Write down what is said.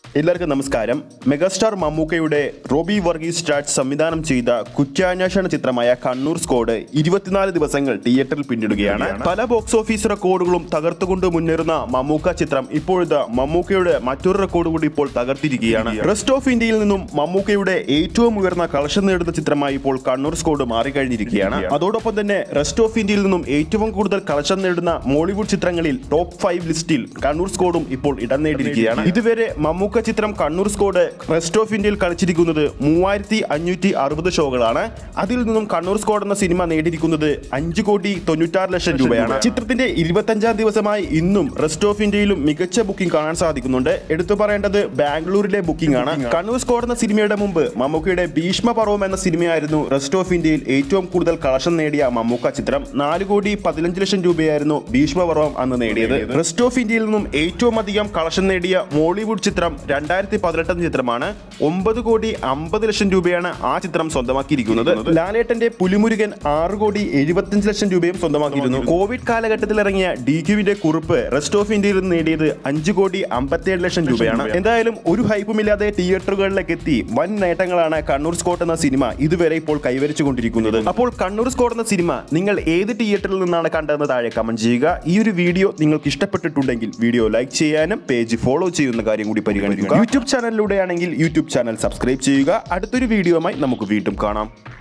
എല്ലാവർക്കും നമസ്കാരം മെഗാസ്റ്റാർ മമ്മൂക്കയുടെ റോബി വർഗീസ് സ്റ്റാർട്ട് സംവിധാനം ചെയ്ത കുറ്റാന്വേഷണ ചിത്രമായ കണ്ണൂർ സ്കോഡ് ഇരുപത്തിനാല് ദിവസങ്ങൾ തിയേറ്ററിൽ പിന്നിടുകയാണ് പല ബോക്സ് ഓഫീസ് റെക്കോർഡുകളും തകർത്തുകൊണ്ട് മുന്നേറുന്ന മമ്മൂക്ക ചിത്രം ഇപ്പോഴത്തെ മമ്മൂക്കയുടെ മറ്റൊരു റെക്കോർഡ് കൂടി ഇപ്പോൾ തകർത്തിരിക്കുകയാണ് റെസ്റ്റ് ഓഫ് ഇന്ത്യയിൽ നിന്നും മമ്മൂക്കയുടെ ഏറ്റവും ഉയർന്ന കളക്ഷൻ നേടുന്ന ചിത്രമായി ഇപ്പോൾ കണ്ണൂർ സ്കോഡ് മാറിക്കഴിഞ്ഞിരിക്കുകയാണ് അതോടൊപ്പം തന്നെ റെസ്റ്റ് ഓഫ് ഇന്ത്യയിൽ നിന്നും ഏറ്റവും കൂടുതൽ കളക്ഷൻ നേടുന്ന മോളിവുഡ് ചിത്രങ്ങളിൽ ടോപ്പ് ഫൈവ് ലിസ്റ്റിൽ കണ്ണൂർ സ്കോഡും ഇപ്പോൾ ഇടം നേടിയിരിക്കുകയാണ് ഇതുവരെ മമ്മൂക്ക ചിത്രം കണ്ണൂർ സ്കോഡ് റെസ്റ്റ് ഓഫ് ഇന്ത്യയിൽ കളിച്ചിരിക്കുന്നത് മൂവായിരത്തി അഞ്ഞൂറ്റി അറുപത് ഷോകളാണ് അതിൽ നിന്നും കണ്ണൂർ സ്കോഡ് എന്ന സിനിമ നേടിയിരിക്കുന്നത് അഞ്ച് കോടി തൊണ്ണൂറ്റാറ് ലക്ഷം രൂപയാണ് ചിത്രത്തിന്റെ ഇരുപത്തഞ്ചാം ദിവസമായി ഇന്നും റെസ്റ്റ് ഓഫ് ഇന്ത്യയിലും മികച്ച ബുക്കിംഗ് കാണാൻ സാധിക്കുന്നുണ്ട് എടുത്തു പറയേണ്ടത് ബാംഗ്ലൂരിലെ ബുക്കിംഗ് ആണ് കണ്ണൂർ സ്കോഡ് എന്ന സിനിമയുടെ മുമ്പ് മമ്മൂക്കയുടെ ഭീഷ്മ പർവം എന്ന സിനിമയായിരുന്നു റെസ്റ്റ് ഓഫ് ഇന്ത്യയിൽ ഏറ്റവും കൂടുതൽ കളക്ഷൻ നേടിയ മമ്മൂക്ക ചിത്രം നാല് കോടി പതിനഞ്ച് ലക്ഷം രൂപയായിരുന്നു ഭീഷ്മ പർവം അന്ന് നേടിയത് റെസ്റ്റ് ഓഫ് ഇന്ത്യയിൽ നിന്നും ഏറ്റവും അധികം കളക്ഷൻ നേടിയ മോളിവുഡ് ചിത്രം രണ്ടായിരത്തി പതിനെട്ട് എന്ന ചിത്രമാണ് ഒമ്പത് കോടി അമ്പത് ലക്ഷം രൂപയാണ് ആ ചിത്രം സ്വന്തമാക്കിയിരിക്കുന്നത് ലാലേട്ടന്റെ പുലിമുരുകൻ ആറ് കോടി എഴുപത്തിയഞ്ച് ലക്ഷം രൂപയും സ്വന്തമാക്കിയിരുന്നു കോവിഡ് കാലഘട്ടത്തിൽ ഇറങ്ങിയ ഡി ക്യുവിന്റെ കുറിപ്പ് റെസ്റ്റ് ഓഫ് ഇന്ത്യയിൽ നിന്ന് നേടിയത് അഞ്ച് കോടി അമ്പത്തിയേഴ് ലക്ഷം രൂപയാണ് എന്തായാലും ഒരു ഹൈപ്പുമില്ലാതെ തിയേറ്ററുകളിലേക്ക് എത്തി വൻ നേട്ടങ്ങളാണ് കണ്ണൂർ സ്കോട്ട് എന്ന സിനിമ ഇതുവരെ ഇപ്പോൾ കൈവരിച്ചുകൊണ്ടിരിക്കുന്നത് അപ്പോൾ കണ്ണൂർ സ്കോട്ട് എന്ന സിനിമ നിങ്ങൾ ഏത് തിയേറ്ററിൽ നിന്നാണ് കണ്ടതെന്ന് താഴെ കമന്റ് ചെയ്യുക ഈ ഒരു വീഡിയോ നിങ്ങൾക്ക് ഇഷ്ടപ്പെട്ടിട്ടുണ്ടെങ്കിൽ വീഡിയോ ലൈക്ക് ചെയ്യാനും പേജ് ഫോളോ ചെയ്യുന്ന കാര്യം കൂടി പരിഗണിക്കുക യൂട്യൂബ് ചാനലിലൂടെയാണെങ്കിൽ യൂട്യൂബ് ചാനൽ സബ്സ്ക്രൈബ് ചെയ്യുക അടുത്തൊരു വീഡിയോയുമായി നമുക്ക് വീണ്ടും കാണാം